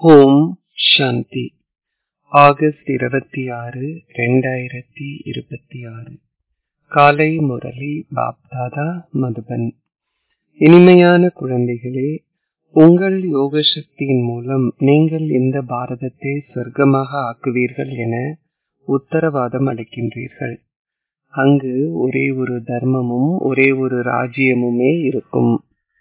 ஓம் சாந்தி August இருபத்தி ஆறு ரெண்டாயிரத்தி இருபத்தி ஆறு காலை முரளி பாப்தாதா மதுபன் இனிமையான குழந்தைகளே உங்கள் யோக சக்தியின் மூலம் நீங்கள் இந்த பாரதத்தை சொர்க்கமாக ஆக்குவீர்கள் என உத்தரவாதம் அளிக்கின்றீர்கள் அங்கு ஒரே ஒரு தர்மமும் ஒரே ஒரு ராஜ்யமுமே இருக்கும்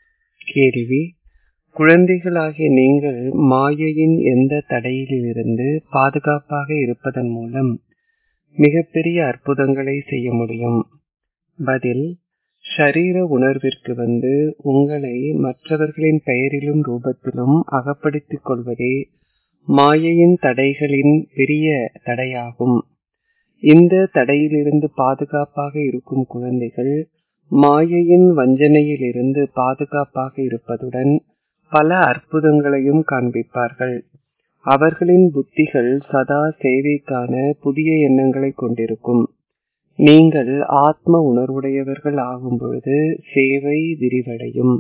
கேள்வி குழந்தைகளாகிய நீங்கள் மாயையின் எந்த தடையிலிருந்து பாதுகாப்பாக இருப்பதன் மூலம் மிகப்பெரிய அற்புதங்களை செய்ய முடியும் பதில் ஷரீர உணர்விற்கு வந்து உங்களை மற்றவர்களின் பெயரிலும் ரூபத்திலும் அகப்படுத்திக் கொள்வதே மாயையின் தடைகளின் பெரிய தடையாகும் இந்த தடையிலிருந்து பாதுகாப்பாக இருக்கும் குழந்தைகள் மாயையின் வஞ்சனையிலிருந்து பாதுகாப்பாக இருப்பதுடன் பல அற்புதங்களையும் காண்பிப்பார்கள் அவர்களின் புத்திகள் சதா சேவைக்கான புதிய எண்ணங்களை கொண்டிருக்கும் நீங்கள் ஆத்ம உணர்வுடையவர்கள் ஆகும் பொழுது சேவை விரிவடையும்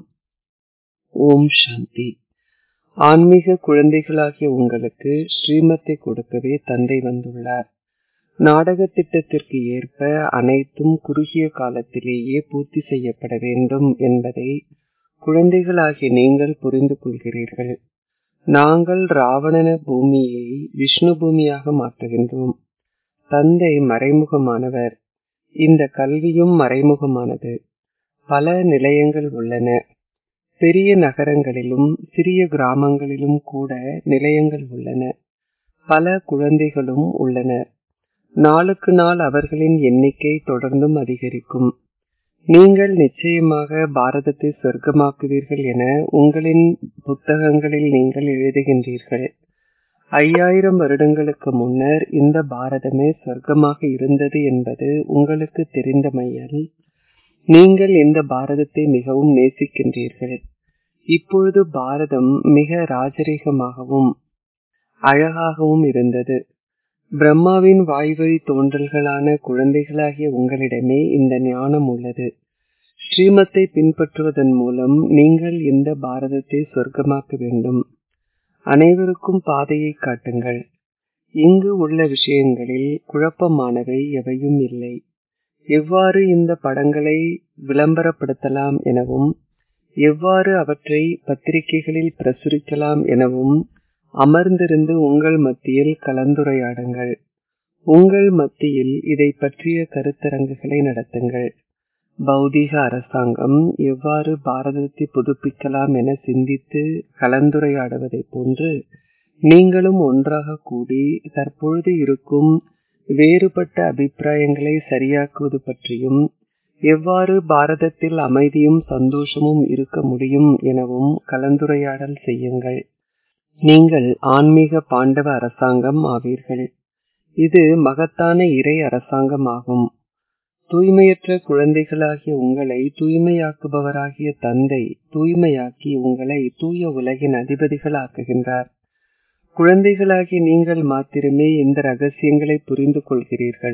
ஓம் சாந்தி ஆன்மீக குழந்தைகளாகிய உங்களுக்கு ஸ்ரீமத்தை கொடுக்கவே தந்தை வந்துள்ளார் நாடக திட்டத்திற்கு ஏற்ப அனைத்தும் குறுகிய காலத்திலேயே பூர்த்தி செய்யப்பட வேண்டும் என்பதை குழந்தைகளாகிய நீங்கள் புரிந்து கொள்கிறீர்கள் நாங்கள் ராவணன பூமியை விஷ்ணு பூமியாக மாற்றுகின்றோம் தந்தை மறைமுகமானவர் இந்த கல்வியும் மறைமுகமானது பல நிலையங்கள் உள்ளன பெரிய நகரங்களிலும் சிறிய கிராமங்களிலும் கூட நிலையங்கள் உள்ளன பல குழந்தைகளும் உள்ளனர் நாளுக்கு நாள் அவர்களின் எண்ணிக்கை தொடர்ந்தும் அதிகரிக்கும் நீங்கள் நிச்சயமாக பாரதத்தை சொர்க்கமாக்குவீர்கள் என உங்களின் புத்தகங்களில் நீங்கள் எழுதுகின்றீர்கள் ஐயாயிரம் வருடங்களுக்கு முன்னர் இந்த பாரதமே சொர்க்கமாக இருந்தது என்பது உங்களுக்கு தெரிந்தமையால் நீங்கள் இந்த பாரதத்தை மிகவும் நேசிக்கின்றீர்கள் இப்பொழுது பாரதம் மிக ராஜரீகமாகவும் அழகாகவும் இருந்தது பிரம்மாவின் வாய்வழி தோன்றல்களான குழந்தைகளாகிய உங்களிடமே இந்த ஞானம் உள்ளது ஸ்ரீமத்தை பின்பற்றுவதன் மூலம் நீங்கள் இந்த பாரதத்தை சொர்க்கமாக்க வேண்டும் அனைவருக்கும் பாதையை காட்டுங்கள் இங்கு உள்ள விஷயங்களில் குழப்பமானவை எவையும் இல்லை எவ்வாறு இந்த படங்களை விளம்பரப்படுத்தலாம் எனவும் எவ்வாறு அவற்றை பத்திரிகைகளில் பிரசுரிக்கலாம் எனவும் அமர்ந்திருந்து உங்கள் மத்தியில் கலந்துரையாடுங்கள் உங்கள் மத்தியில் இதை பற்றிய கருத்தரங்குகளை நடத்துங்கள் பௌதீக அரசாங்கம் எவ்வாறு பாரதத்தை புதுப்பிக்கலாம் என சிந்தித்து கலந்துரையாடுவதை போன்று நீங்களும் ஒன்றாக கூடி தற்பொழுது இருக்கும் வேறுபட்ட அபிப்பிராயங்களை சரியாக்குவது பற்றியும் எவ்வாறு பாரதத்தில் அமைதியும் சந்தோஷமும் இருக்க முடியும் எனவும் கலந்துரையாடல் செய்யுங்கள் நீங்கள் ஆன்மீக பாண்டவ அரசாங்கம் ஆவீர்கள் இது மகத்தான இறை அரசாங்கம் ஆகும் தூய்மையற்ற குழந்தைகளாகிய உங்களை தூய்மையாக்குபவராகிய தந்தை தூய்மையாக்கி உங்களை தூய உலகின் அதிபதிகள் ஆக்குகின்றார் குழந்தைகளாகிய நீங்கள் மாத்திரமே இந்த ரகசியங்களை புரிந்து கொள்கிறீர்கள்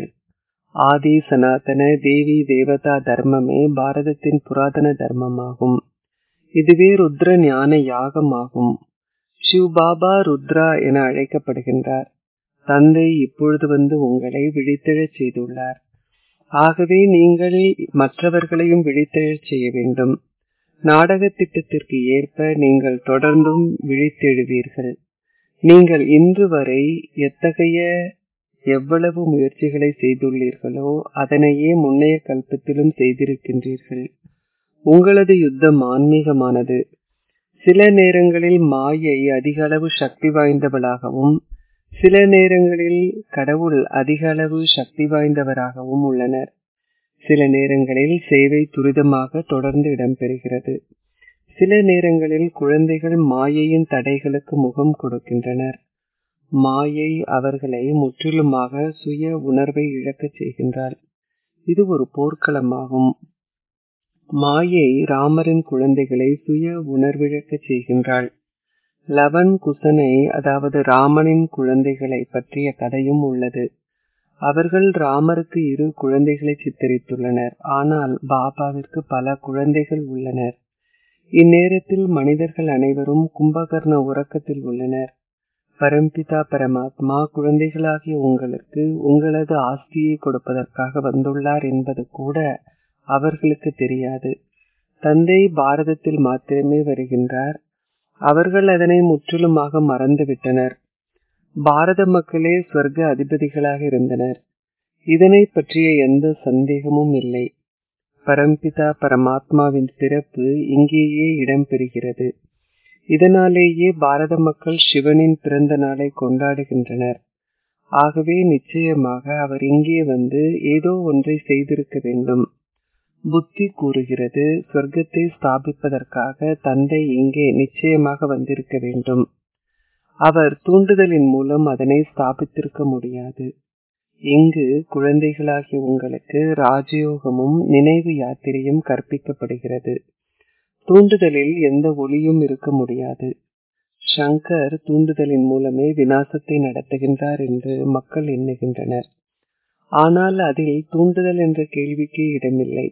ஆதி சனாதன தேவி தேவதா தர்மமே பாரதத்தின் புராதன தர்மமாகும் இதுவே ருத்ர ஞான யாகமாகும் சிவ் பாபா ருத்ரா என அழைக்கப்படுகின்றார் தந்தை இப்பொழுது வந்து உங்களை விழித்தெழச் செய்துள்ளார் ஆகவே நீங்கள் மற்றவர்களையும் விழித்தெழச் செய்ய வேண்டும் நாடக திட்டத்திற்கு ஏற்ப நீங்கள் தொடர்ந்தும் விழித்தெழுவீர்கள் நீங்கள் இன்று வரை எத்தகைய எவ்வளவு முயற்சிகளை செய்துள்ளீர்களோ அதனையே முன்னைய கல்பத்திலும் செய்திருக்கின்றீர்கள் உங்களது யுத்தம் ஆன்மீகமானது சில நேரங்களில் மாயை அதிக அளவு சக்தி வாய்ந்தவளாகவும் சில நேரங்களில் கடவுள் அதிக அளவு சக்தி வாய்ந்தவராகவும் உள்ளனர் சில நேரங்களில் சேவை துரிதமாக தொடர்ந்து இடம்பெறுகிறது சில நேரங்களில் குழந்தைகள் மாயையின் தடைகளுக்கு முகம் கொடுக்கின்றனர் மாயை அவர்களை முற்றிலுமாக சுய உணர்வை இழக்கச் செய்கின்றார் இது ஒரு போர்க்களமாகும் மாயை ராமரின் குழந்தைகளை சுய உணர்விழக்கச் செய்கின்றாள் லவன் குசனை அதாவது ராமனின் குழந்தைகளை பற்றிய கதையும் உள்ளது அவர்கள் ராமருக்கு இரு குழந்தைகளை சித்தரித்துள்ளனர் ஆனால் பாபாவிற்கு பல குழந்தைகள் உள்ளனர் இந்நேரத்தில் மனிதர்கள் அனைவரும் கும்பகர்ண உறக்கத்தில் உள்ளனர் பரம்பிதா பரமாத்மா குழந்தைகளாகிய உங்களுக்கு உங்களது ஆஸ்தியை கொடுப்பதற்காக வந்துள்ளார் என்பது கூட அவர்களுக்கு தெரியாது தந்தை பாரதத்தில் மாத்திரமே வருகின்றார் அவர்கள் அதனை முற்றிலுமாக மறந்துவிட்டனர் பாரத மக்களே சொர்க்க அதிபதிகளாக இருந்தனர் இதனை பற்றிய எந்த சந்தேகமும் இல்லை பரம்பிதா பரமாத்மாவின் பிறப்பு இங்கேயே இடம்பெறுகிறது இதனாலேயே பாரத மக்கள் சிவனின் பிறந்த நாளை கொண்டாடுகின்றனர் ஆகவே நிச்சயமாக அவர் இங்கே வந்து ஏதோ ஒன்றை செய்திருக்க வேண்டும் புத்தி கூறுகிறது சொர்க்கத்தை ஸ்தாபிப்பதற்காக தந்தை இங்கே நிச்சயமாக வந்திருக்க வேண்டும் அவர் தூண்டுதலின் மூலம் அதனை ஸ்தாபித்திருக்க முடியாது இங்கு குழந்தைகளாகிய உங்களுக்கு ராஜயோகமும் நினைவு யாத்திரையும் கற்பிக்கப்படுகிறது தூண்டுதலில் எந்த ஒளியும் இருக்க முடியாது சங்கர் தூண்டுதலின் மூலமே வினாசத்தை நடத்துகின்றார் என்று மக்கள் எண்ணுகின்றனர் ஆனால் அதில் தூண்டுதல் என்ற கேள்விக்கு இடமில்லை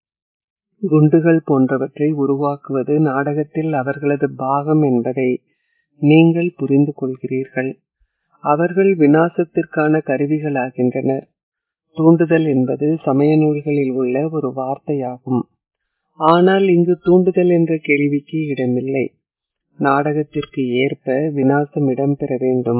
குண்டுகள் போன்றவற்றை உருவாக்குவது நாடகத்தில் அவர்களது பாகம் என்பதை நீங்கள் புரிந்து கொள்கிறீர்கள் அவர்கள் வினாசத்திற்கான கருவிகளாகின்றனர் தூண்டுதல் என்பது சமய நூல்களில் உள்ள ஒரு வார்த்தையாகும் ஆனால் இங்கு தூண்டுதல் என்ற கேள்விக்கு இடமில்லை நாடகத்திற்கு ஏற்ப வினாசம் இடம்பெற வேண்டும்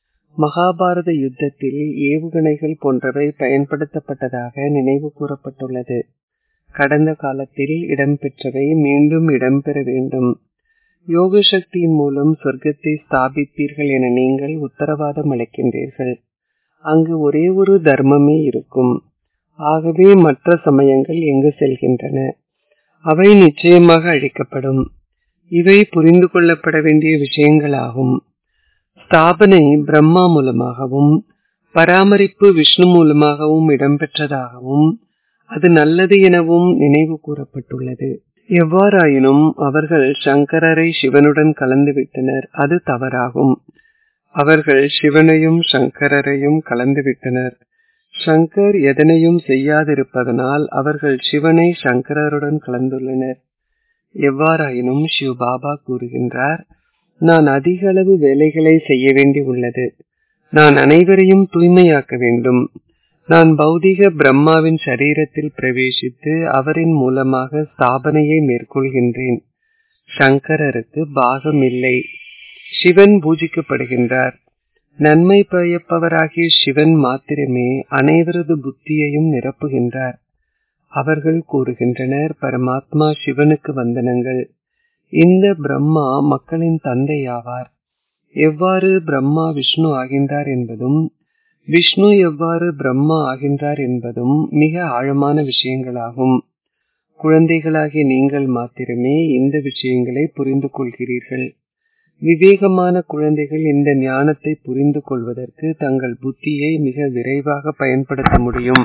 மகாபாரத யுத்தத்தில் ஏவுகணைகள் போன்றவை பயன்படுத்தப்பட்டதாக நினைவு கூறப்பட்டுள்ளது கடந்த காலத்தில் இடம்பெற்றவை மீண்டும் இடம்பெற வேண்டும் யோக சக்தியின் மூலம் சொர்க்கத்தை ஸ்தாபிப்பீர்கள் என நீங்கள் உத்தரவாதம் அளிக்கின்றீர்கள் அங்கு ஒரே ஒரு தர்மமே இருக்கும் ஆகவே மற்ற சமயங்கள் எங்கு செல்கின்றன அவை நிச்சயமாக அழிக்கப்படும் இவை புரிந்து கொள்ளப்பட வேண்டிய விஷயங்களாகும் ஸ்தாபனை பிரம்மா மூலமாகவும் பராமரிப்பு விஷ்ணு மூலமாகவும் இடம்பெற்றதாகவும் அது நல்லது எனவும் நினைவு கூறப்பட்டுள்ளது எவ்வாறாயினும் அவர்கள் சங்கரரை சிவனுடன் கலந்துவிட்டனர் அது தவறாகும் அவர்கள் சிவனையும் சங்கரரையும் கலந்துவிட்டனர் சங்கர் எதனையும் செய்யாதிருப்பதனால் அவர்கள் சிவனை சங்கரருடன் கலந்துள்ளனர் எவ்வாறாயினும் சிவ பாபா கூறுகின்றார் நான் அதிக அளவு வேலைகளை செய்ய வேண்டி உள்ளது நான் அனைவரையும் தூய்மையாக்க வேண்டும் நான் பௌதிக பிரம்மாவின் சரீரத்தில் பிரவேசித்து அவரின் மூலமாக ஸ்தாபனையை மேற்கொள்கின்றேன் சங்கரருக்கு பாகம் இல்லை சிவன் பூஜிக்கப்படுகின்றார் நன்மை பயப்பவராகிய சிவன் மாத்திரமே அனைவரது புத்தியையும் நிரப்புகின்றார் அவர்கள் கூறுகின்றனர் பரமாத்மா சிவனுக்கு வந்தனங்கள் இந்த பிரம்மா மக்களின் தந்தையாவார் எவ்வாறு பிரம்மா விஷ்ணு ஆகின்றார் என்பதும் விஷ்ணு எவ்வாறு பிரம்மா ஆகின்றார் என்பதும் மிக ஆழமான விஷயங்களாகும் குழந்தைகளாகிய நீங்கள் மாத்திரமே இந்த விஷயங்களை புரிந்து கொள்கிறீர்கள் விவேகமான குழந்தைகள் இந்த ஞானத்தை புரிந்து கொள்வதற்கு தங்கள் புத்தியை மிக விரைவாக பயன்படுத்த முடியும்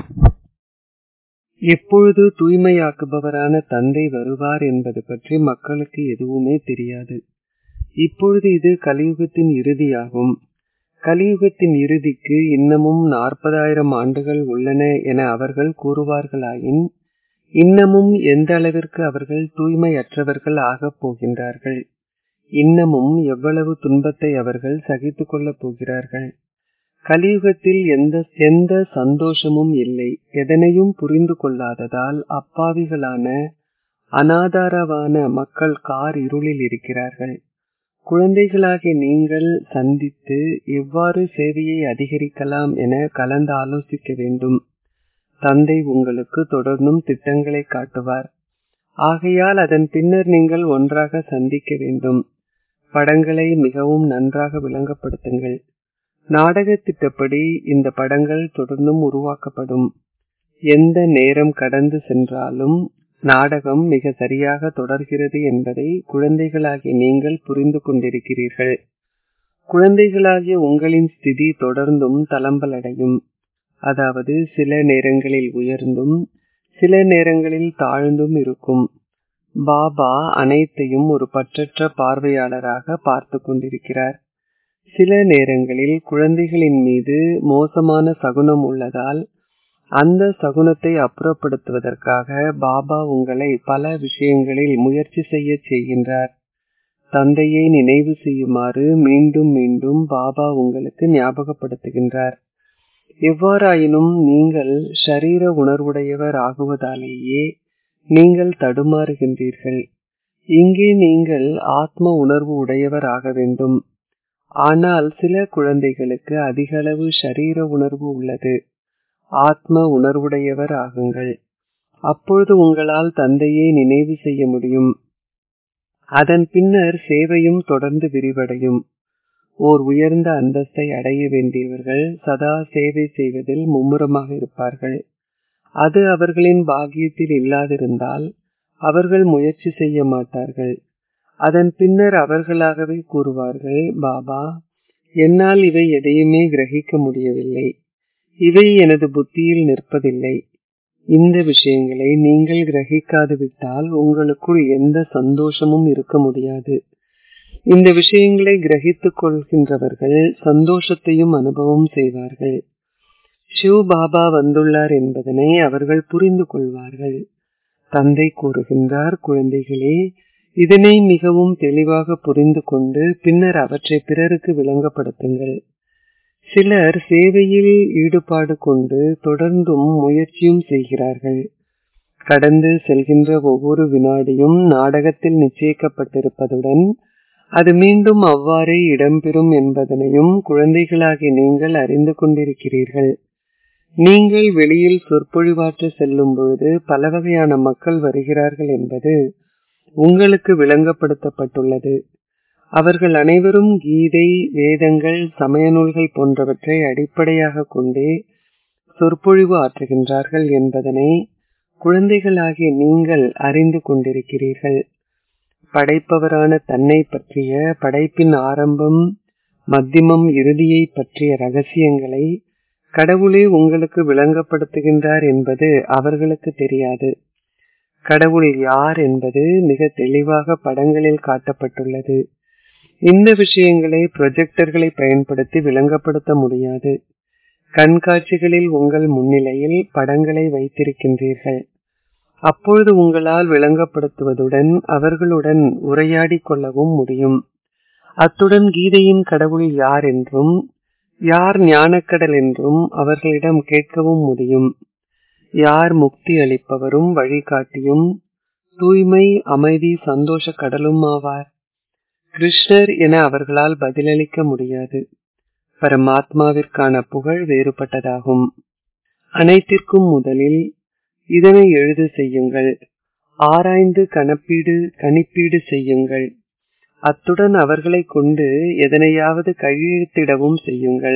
எப்பொழுது தூய்மையாக்குபவரான தந்தை வருவார் என்பது பற்றி மக்களுக்கு எதுவுமே தெரியாது இப்பொழுது இது கலியுகத்தின் இறுதியாகும் கலியுகத்தின் இறுதிக்கு இன்னமும் நாற்பதாயிரம் ஆண்டுகள் உள்ளன என அவர்கள் கூறுவார்களாயின் இன்னமும் எந்த அளவிற்கு அவர்கள் தூய்மையற்றவர்கள் ஆகப் போகின்றார்கள் இன்னமும் எவ்வளவு துன்பத்தை அவர்கள் சகித்துக் கொள்ளப் போகிறார்கள் கலியுகத்தில் எந்த எந்த சந்தோஷமும் இல்லை எதனையும் புரிந்து கொள்ளாததால் அப்பாவிகளான அனாதாரவான மக்கள் கார் இருளில் இருக்கிறார்கள் குழந்தைகளாகிய நீங்கள் சந்தித்து எவ்வாறு சேவையை அதிகரிக்கலாம் என கலந்து ஆலோசிக்க வேண்டும் தந்தை உங்களுக்கு தொடர்ந்தும் திட்டங்களை காட்டுவார் ஆகையால் அதன் பின்னர் நீங்கள் ஒன்றாக சந்திக்க வேண்டும் படங்களை மிகவும் நன்றாக விளங்கப்படுத்துங்கள் நாடக திட்டப்படி இந்த படங்கள் தொடர்ந்தும் உருவாக்கப்படும் எந்த நேரம் கடந்து சென்றாலும் நாடகம் மிக சரியாக தொடர்கிறது என்பதை குழந்தைகளாகிய நீங்கள் புரிந்து கொண்டிருக்கிறீர்கள் குழந்தைகளாகிய உங்களின் ஸ்திதி தொடர்ந்தும் தளம்பலடையும் அதாவது சில நேரங்களில் உயர்ந்தும் சில நேரங்களில் தாழ்ந்தும் இருக்கும் பாபா அனைத்தையும் ஒரு பற்றற்ற பார்வையாளராக பார்த்து கொண்டிருக்கிறார் சில நேரங்களில் குழந்தைகளின் மீது மோசமான சகுனம் உள்ளதால் அந்த சகுனத்தை அப்புறப்படுத்துவதற்காக பாபா உங்களை பல விஷயங்களில் முயற்சி செய்ய செய்கின்றார் தந்தையை நினைவு செய்யுமாறு மீண்டும் மீண்டும் பாபா உங்களுக்கு ஞாபகப்படுத்துகின்றார் எவ்வாறாயினும் நீங்கள் ஷரீர உணர்வுடையவர் ஆகுவதாலேயே நீங்கள் தடுமாறுகின்றீர்கள் இங்கே நீங்கள் ஆத்ம உணர்வு உடையவர் ஆக வேண்டும் ஆனால் சில குழந்தைகளுக்கு அதிகளவு ஷரீர உணர்வு உள்ளது ஆத்ம உணர்வுடையவர் ஆகுங்கள் அப்பொழுது உங்களால் தந்தையை நினைவு செய்ய முடியும் அதன் பின்னர் சேவையும் தொடர்ந்து விரிவடையும் ஓர் உயர்ந்த அந்தஸ்தை அடைய வேண்டியவர்கள் சதா சேவை செய்வதில் மும்முரமாக இருப்பார்கள் அது அவர்களின் பாக்கியத்தில் இல்லாதிருந்தால் அவர்கள் முயற்சி செய்ய மாட்டார்கள் அதன் பின்னர் அவர்களாகவே கூறுவார்கள் பாபா என்னால் இவை எதையுமே கிரகிக்க முடியவில்லை இவை எனது புத்தியில் நிற்பதில்லை இந்த விஷயங்களை நீங்கள் கிரகிக்காது விட்டால் உங்களுக்குள் எந்த சந்தோஷமும் இருக்க முடியாது இந்த விஷயங்களை கிரகித்துக் கொள்கின்றவர்கள் சந்தோஷத்தையும் அனுபவம் செய்வார்கள் சிவ் பாபா வந்துள்ளார் என்பதனை அவர்கள் புரிந்து கொள்வார்கள் தந்தை கூறுகின்றார் குழந்தைகளே இதனை மிகவும் தெளிவாக புரிந்து கொண்டு பின்னர் அவற்றை பிறருக்கு விளங்கப்படுத்துங்கள் சிலர் சேவையில் ஈடுபாடு கொண்டு தொடர்ந்தும் முயற்சியும் செய்கிறார்கள் கடந்து செல்கின்ற ஒவ்வொரு வினாடியும் நாடகத்தில் நிச்சயிக்கப்பட்டிருப்பதுடன் அது மீண்டும் அவ்வாறே இடம்பெறும் என்பதனையும் குழந்தைகளாகி நீங்கள் அறிந்து கொண்டிருக்கிறீர்கள் நீங்கள் வெளியில் சொற்பொழிவாற்ற செல்லும் பொழுது பல வகையான மக்கள் வருகிறார்கள் என்பது உங்களுக்கு விளங்கப்படுத்தப்பட்டுள்ளது அவர்கள் அனைவரும் கீதை வேதங்கள் சமய நூல்கள் போன்றவற்றை அடிப்படையாக கொண்டே சொற்பொழிவு ஆற்றுகின்றார்கள் என்பதனை குழந்தைகளாகிய நீங்கள் அறிந்து கொண்டிருக்கிறீர்கள் படைப்பவரான தன்னை பற்றிய படைப்பின் ஆரம்பம் மத்தியமம் இறுதியை பற்றிய ரகசியங்களை கடவுளே உங்களுக்கு விளங்கப்படுத்துகின்றார் என்பது அவர்களுக்கு தெரியாது கடவுள் யார் என்பது மிக தெளிவாக படங்களில் காட்டப்பட்டுள்ளது இந்த விஷயங்களை ப்ரொஜெக்டர்களை பயன்படுத்தி விளங்கப்படுத்த முடியாது கண்காட்சிகளில் உங்கள் முன்னிலையில் படங்களை வைத்திருக்கின்றீர்கள் அப்பொழுது உங்களால் விளங்கப்படுத்துவதுடன் அவர்களுடன் உரையாடி கொள்ளவும் முடியும் அத்துடன் கீதையின் கடவுள் யார் என்றும் யார் ஞானக்கடல் என்றும் அவர்களிடம் கேட்கவும் முடியும் யார் முக்தி அளிப்பவரும் வழிகாட்டியும் தூய்மை அமைதி சந்தோஷ கடலும் ஆவார் கிருஷ்ணர் என அவர்களால் பதிலளிக்க முடியாது பரமாத்மாவிற்கான புகழ் வேறுபட்டதாகும் அனைத்திற்கும் முதலில் இதனை எழுது செய்யுங்கள் ஆராய்ந்து கணப்பீடு கணிப்பீடு செய்யுங்கள் அத்துடன் அவர்களை கொண்டு எதனையாவது கையெழுத்திடவும் செய்யுங்கள்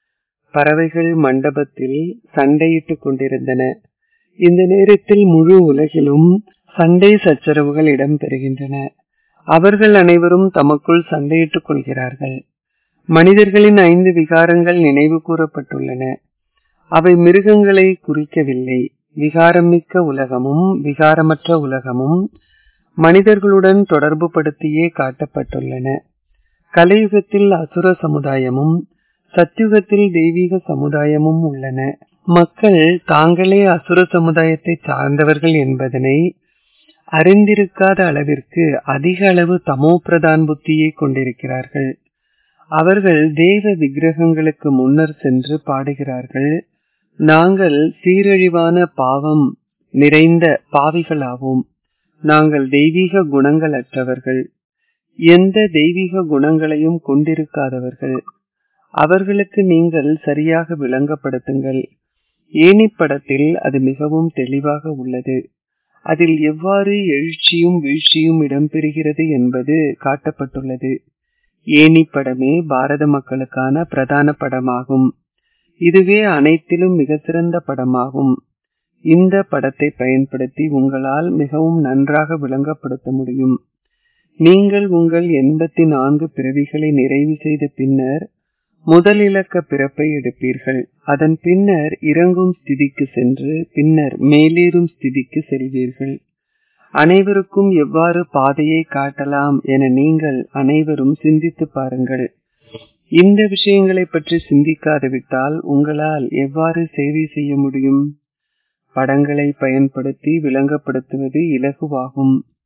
பறவைகள் மண்டபத்தில் சண்டையிட்டுக் கொண்டிருந்தன இந்த நேரத்தில் முழு உலகிலும் சண்டை சச்சரவுகள் இடம்பெறுகின்றன அவர்கள் அனைவரும் தமக்குள் சண்டையிட்டுக் கொள்கிறார்கள் மனிதர்களின் ஐந்து விகாரங்கள் நினைவு கூறப்பட்டுள்ளன அவை மிருகங்களை குறிக்கவில்லை விகாரமிக்க உலகமும் விகாரமற்ற உலகமும் மனிதர்களுடன் தொடர்பு படுத்தியே காட்டப்பட்டுள்ளன கலியுகத்தில் அசுர சமுதாயமும் சத்தியுகத்தில் தெய்வீக சமுதாயமும் உள்ளன மக்கள் தாங்களே அசுர சமுதாயத்தை சார்ந்தவர்கள் என்பதனை அறிந்திருக்காத அளவிற்கு அதிக அளவு தமோ பிரதான் புத்தியை கொண்டிருக்கிறார்கள் அவர்கள் தெய்வ விக்கிரகங்களுக்கு முன்னர் சென்று பாடுகிறார்கள் நாங்கள் சீரழிவான பாவம் நிறைந்த பாவிகளாவோம் நாங்கள் தெய்வீக குணங்கள் அற்றவர்கள் எந்த தெய்வீக குணங்களையும் கொண்டிருக்காதவர்கள் அவர்களுக்கு நீங்கள் சரியாக விளங்கப்படுத்துங்கள் ஏனி படத்தில் அது மிகவும் தெளிவாக உள்ளது அதில் எவ்வாறு எழுச்சியும் வீழ்ச்சியும் இடம்பெறுகிறது என்பது காட்டப்பட்டுள்ளது ஏனி படமே பாரத மக்களுக்கான பிரதான படமாகும் இதுவே அனைத்திலும் மிக சிறந்த படமாகும் இந்த படத்தை பயன்படுத்தி உங்களால் மிகவும் நன்றாக விளங்கப்படுத்த முடியும் நீங்கள் உங்கள் எண்பத்தி நான்கு பிறவிகளை நிறைவு செய்த பின்னர் முதல் இலக்க பிறப்பை எடுப்பீர்கள் அதன் பின்னர் இறங்கும் ஸ்திதிக்கு சென்று பின்னர் மேலேறும் ஸ்திதிக்கு செல்வீர்கள் அனைவருக்கும் எவ்வாறு பாதையை காட்டலாம் என நீங்கள் அனைவரும் சிந்தித்து பாருங்கள் இந்த விஷயங்களை பற்றி சிந்திக்காது விட்டால் உங்களால் எவ்வாறு சேவை செய்ய முடியும் படங்களை பயன்படுத்தி விளங்கப்படுத்துவது இலகுவாகும்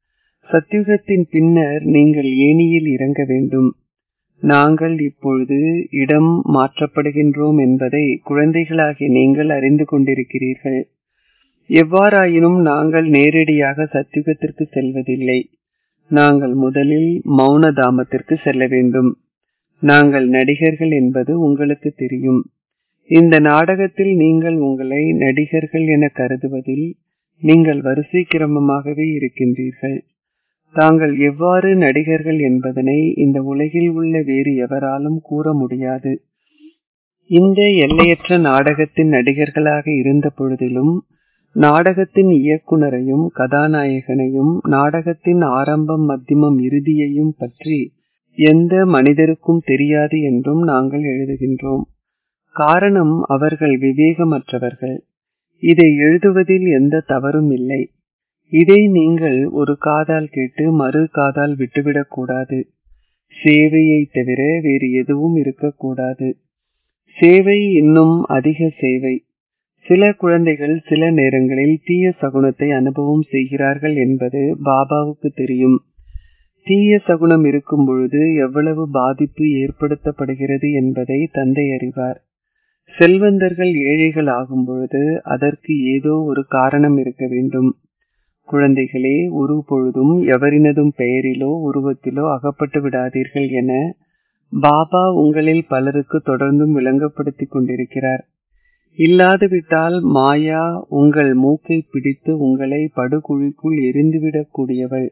சத்யுகத்தின் பின்னர் நீங்கள் ஏனியில் இறங்க வேண்டும் நாங்கள் இப்பொழுது இடம் மாற்றப்படுகின்றோம் என்பதை குழந்தைகளாகிய நீங்கள் அறிந்து கொண்டிருக்கிறீர்கள் எவ்வாறாயினும் நாங்கள் நேரடியாக சத்யுகத்திற்கு செல்வதில்லை நாங்கள் முதலில் மௌன தாமத்திற்கு செல்ல வேண்டும் நாங்கள் நடிகர்கள் என்பது உங்களுக்கு தெரியும் இந்த நாடகத்தில் நீங்கள் உங்களை நடிகர்கள் என கருதுவதில் நீங்கள் வரிசை கிரமமாகவே இருக்கின்றீர்கள் தாங்கள் எவ்வாறு நடிகர்கள் என்பதனை இந்த உலகில் உள்ள வேறு எவராலும் கூற முடியாது இந்த எல்லையற்ற நாடகத்தின் நடிகர்களாக இருந்த பொழுதிலும் நாடகத்தின் இயக்குனரையும் கதாநாயகனையும் நாடகத்தின் ஆரம்பம் மத்தியமம் இறுதியையும் பற்றி எந்த மனிதருக்கும் தெரியாது என்றும் நாங்கள் எழுதுகின்றோம் காரணம் அவர்கள் விவேகமற்றவர்கள் இதை எழுதுவதில் எந்த தவறும் இல்லை இதை நீங்கள் ஒரு காதால் கேட்டு மறு காதால் விட்டுவிடக் கூடாது சேவையை தவிர வேறு எதுவும் இருக்கக்கூடாது சேவை இன்னும் அதிக சேவை சில குழந்தைகள் சில நேரங்களில் தீய சகுனத்தை அனுபவம் செய்கிறார்கள் என்பது பாபாவுக்கு தெரியும் தீய சகுனம் இருக்கும் பொழுது எவ்வளவு பாதிப்பு ஏற்படுத்தப்படுகிறது என்பதை தந்தை அறிவார் செல்வந்தர்கள் ஏழைகள் ஆகும் பொழுது அதற்கு ஏதோ ஒரு காரணம் இருக்க வேண்டும் குழந்தைகளே ஒரு பொழுதும் எவரினதும் பெயரிலோ உருவத்திலோ அகப்பட்டு விடாதீர்கள் என பாபா உங்களில் பலருக்கு தொடர்ந்தும் விளங்கப்படுத்திக் கொண்டிருக்கிறார் இல்லாது விட்டால் மாயா உங்கள் மூக்கை பிடித்து உங்களை படுகுழிக்குள் எரிந்துவிடக் கூடியவள்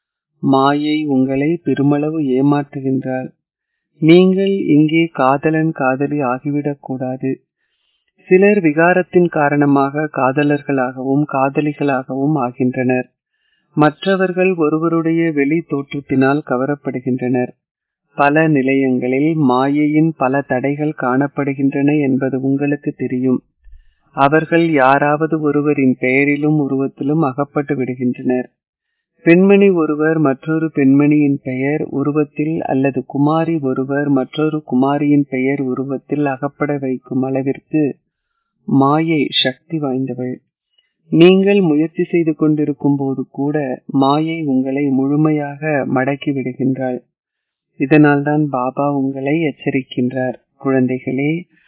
மாயை உங்களை பெருமளவு ஏமாற்றுகின்றாள் நீங்கள் இங்கே காதலன் காதலி ஆகிவிடக் கூடாது சிலர் விகாரத்தின் காரணமாக காதலர்களாகவும் காதலிகளாகவும் ஆகின்றனர் மற்றவர்கள் ஒருவருடைய வெளி தோற்றத்தினால் கவரப்படுகின்றனர் பல நிலையங்களில் மாயையின் பல தடைகள் காணப்படுகின்றன என்பது உங்களுக்கு தெரியும் அவர்கள் யாராவது ஒருவரின் பெயரிலும் உருவத்திலும் அகப்பட்டு விடுகின்றனர் பெண்மணி ஒருவர் மற்றொரு பெண்மணியின் பெயர் உருவத்தில் அல்லது குமாரி ஒருவர் மற்றொரு குமாரியின் பெயர் உருவத்தில் அகப்பட வைக்கும் அளவிற்கு மாயை சக்தி வாய்ந்தவள் நீங்கள் முயற்சி செய்து கொண்டிருக்கும் போது கூட மாயை உங்களை முழுமையாக மடக்கி விடுகின்றாள் இதனால்தான் பாபா உங்களை எச்சரிக்கின்றார் குழந்தைகளே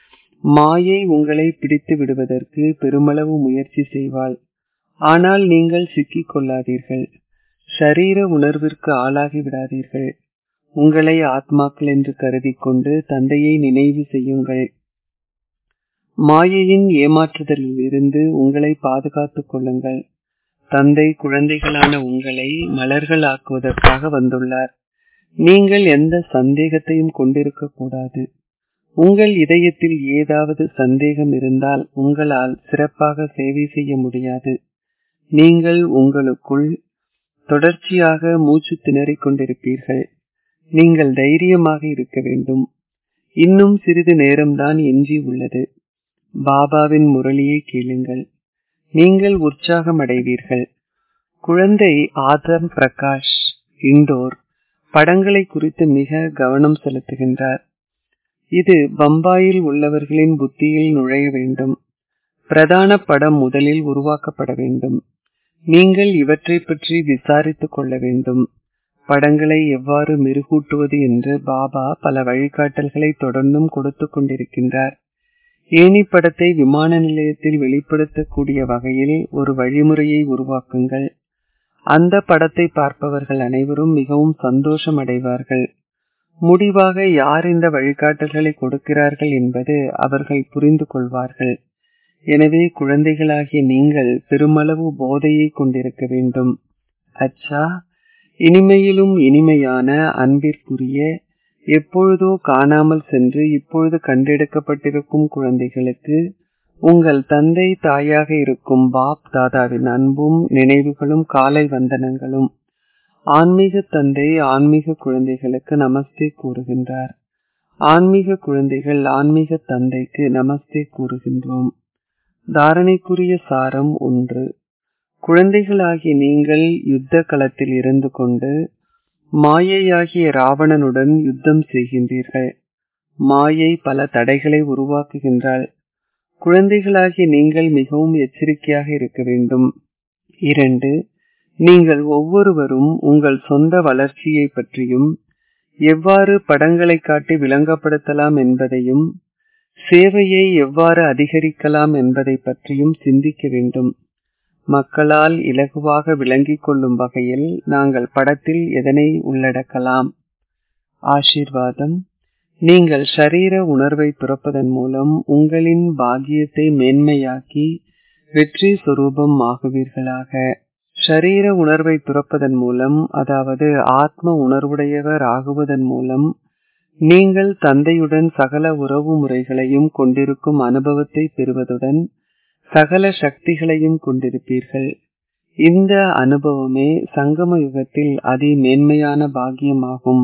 மாயை உங்களை பிடித்து விடுவதற்கு பெருமளவு முயற்சி செய்வாள் ஆனால் நீங்கள் சிக்கிக் கொள்ளாதீர்கள் ஷரீர உணர்விற்கு ஆளாகி விடாதீர்கள் உங்களை ஆத்மாக்கள் என்று கருதி கொண்டு தந்தையை நினைவு செய்யுங்கள் மாயையின் ஏமாற்றுதலில் இருந்து உங்களை பாதுகாத்துக் கொள்ளுங்கள் தந்தை குழந்தைகளான உங்களை மலர்கள் ஆக்குவதற்காக வந்துள்ளார் நீங்கள் எந்த சந்தேகத்தையும் கொண்டிருக்க கூடாது உங்கள் இதயத்தில் ஏதாவது சந்தேகம் இருந்தால் உங்களால் சிறப்பாக சேவை செய்ய முடியாது நீங்கள் உங்களுக்குள் தொடர்ச்சியாக மூச்சு திணறிக் கொண்டிருப்பீர்கள் நீங்கள் தைரியமாக இருக்க வேண்டும் இன்னும் சிறிது நேரம்தான் எஞ்சி உள்ளது பாபாவின் முரளியை கேளுங்கள் நீங்கள் உற்சாகம் அடைவீர்கள் குழந்தை ஆதம் பிரகாஷ் இண்டோர் படங்களை குறித்து மிக கவனம் செலுத்துகின்றார் இது பம்பாயில் உள்ளவர்களின் புத்தியில் நுழைய வேண்டும் பிரதான படம் முதலில் உருவாக்கப்பட வேண்டும் நீங்கள் இவற்றை பற்றி விசாரித்துக் கொள்ள வேண்டும் படங்களை எவ்வாறு மெருகூட்டுவது என்று பாபா பல வழிகாட்டல்களை தொடர்ந்தும் கொடுத்து கொண்டிருக்கின்றார் ஏனி படத்தை விமான நிலையத்தில் வெளிப்படுத்தக்கூடிய வகையில் ஒரு வழிமுறையை உருவாக்குங்கள் அந்த படத்தை பார்ப்பவர்கள் அனைவரும் மிகவும் சந்தோஷம் அடைவார்கள் முடிவாக யார் இந்த வழிகாட்டல்களை கொடுக்கிறார்கள் என்பது அவர்கள் புரிந்து கொள்வார்கள் எனவே குழந்தைகளாகிய நீங்கள் பெருமளவு போதையை கொண்டிருக்க வேண்டும் அச்சா இனிமையிலும் இனிமையான அன்பிற்குரிய எப்பொழுதோ காணாமல் சென்று இப்பொழுது கண்டெடுக்கப்பட்டிருக்கும் குழந்தைகளுக்கு உங்கள் தந்தை தாயாக இருக்கும் பாப் தாதாவின் அன்பும் நினைவுகளும் காலை வந்தனங்களும் ஆன்மீக தந்தை ஆன்மீக குழந்தைகளுக்கு நமஸ்தே கூறுகின்றார் ஆன்மீக குழந்தைகள் ஆன்மீக தந்தைக்கு நமஸ்தே கூறுகின்றோம் தாரணைக்குரிய சாரம் ஒன்று குழந்தைகளாகிய நீங்கள் யுத்த களத்தில் இருந்து கொண்டு மாயையாகிய ராவணனுடன் யுத்தம் செய்கின்றீர்கள் மாயை பல தடைகளை உருவாக்குகின்றாள் குழந்தைகளாகிய நீங்கள் மிகவும் எச்சரிக்கையாக இருக்க வேண்டும் இரண்டு நீங்கள் ஒவ்வொருவரும் உங்கள் சொந்த வளர்ச்சியை பற்றியும் எவ்வாறு படங்களை காட்டி விளங்கப்படுத்தலாம் என்பதையும் சேவையை எவ்வாறு அதிகரிக்கலாம் என்பதை பற்றியும் சிந்திக்க வேண்டும் மக்களால் இலகுவாக விளங்கிக் கொள்ளும் வகையில் நாங்கள் படத்தில் எதனை உள்ளடக்கலாம் ஆசீர்வாதம் நீங்கள் ஷரீர உணர்வை துறப்பதன் மூலம் உங்களின் பாக்கியத்தை மேன்மையாக்கி வெற்றி சுரூபம் ஆகுவீர்களாக ஷரீர உணர்வை துறப்பதன் மூலம் அதாவது ஆத்ம உணர்வுடையவர் ஆகுவதன் மூலம் நீங்கள் தந்தையுடன் சகல உறவு முறைகளையும் கொண்டிருக்கும் அனுபவத்தை பெறுவதுடன் சகல சக்திகளையும் கொண்டிருப்பீர்கள் இந்த அனுபவமே சங்கம யுகத்தில் அதி மேன்மையான பாக்கியமாகும்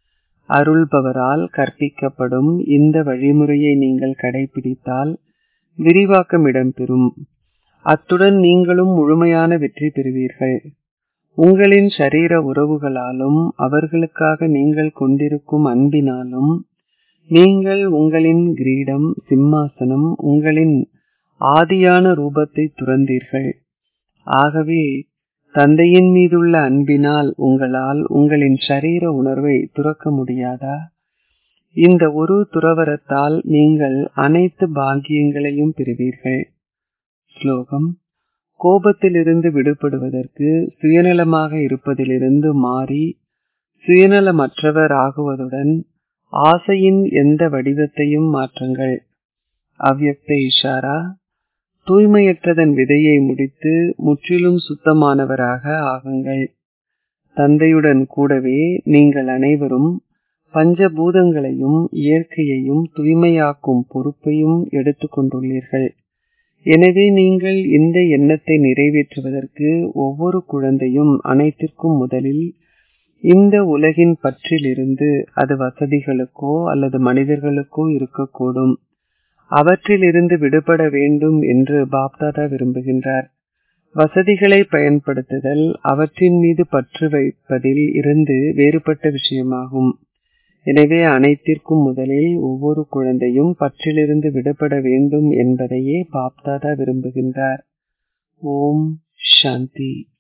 அருள்பவரால் கற்பிக்கப்படும் இந்த வழிமுறையை நீங்கள் கடைபிடித்தால் விரிவாக்கம் இடம்பெறும் அத்துடன் நீங்களும் முழுமையான வெற்றி பெறுவீர்கள் உங்களின் சரீர உறவுகளாலும் அவர்களுக்காக நீங்கள் கொண்டிருக்கும் அன்பினாலும் நீங்கள் உங்களின் கிரீடம் சிம்மாசனம் உங்களின் ஆதியான ரூபத்தை துறந்தீர்கள் ஆகவே தந்தையின் மீதுள்ள அன்பினால் உங்களால் உங்களின் சரீர உணர்வை துறக்க முடியாதா இந்த ஒரு துறவரத்தால் நீங்கள் அனைத்து பாக்கியங்களையும் பெறுவீர்கள் ஸ்லோகம் கோபத்திலிருந்து விடுபடுவதற்கு சுயநலமாக இருப்பதிலிருந்து மாறி சுயநலமற்றவர் ஆகுவதுடன் ஆசையின் எந்த வடிவத்தையும் மாற்றுங்கள் அவ்யக்த இஷாரா தூய்மையற்றதன் விதையை முடித்து முற்றிலும் சுத்தமானவராக ஆகுங்கள் தந்தையுடன் கூடவே நீங்கள் அனைவரும் பஞ்சபூதங்களையும் இயற்கையையும் தூய்மையாக்கும் பொறுப்பையும் எடுத்துக்கொண்டுள்ளீர்கள் எனவே நீங்கள் இந்த எண்ணத்தை நிறைவேற்றுவதற்கு ஒவ்வொரு குழந்தையும் அனைத்திற்கும் முதலில் இந்த உலகின் பற்றிலிருந்து அது வசதிகளுக்கோ அல்லது மனிதர்களுக்கோ இருக்கக்கூடும் அவற்றிலிருந்து விடுபட வேண்டும் என்று பாப்தாதா விரும்புகின்றார் வசதிகளை பயன்படுத்துதல் அவற்றின் மீது பற்று வைப்பதில் இருந்து வேறுபட்ட விஷயமாகும் எனவே அனைத்திற்கும் முதலில் ஒவ்வொரு குழந்தையும் பற்றிலிருந்து விடுபட வேண்டும் என்பதையே பாப்தாதா விரும்புகின்றார் ஓம் சாந்தி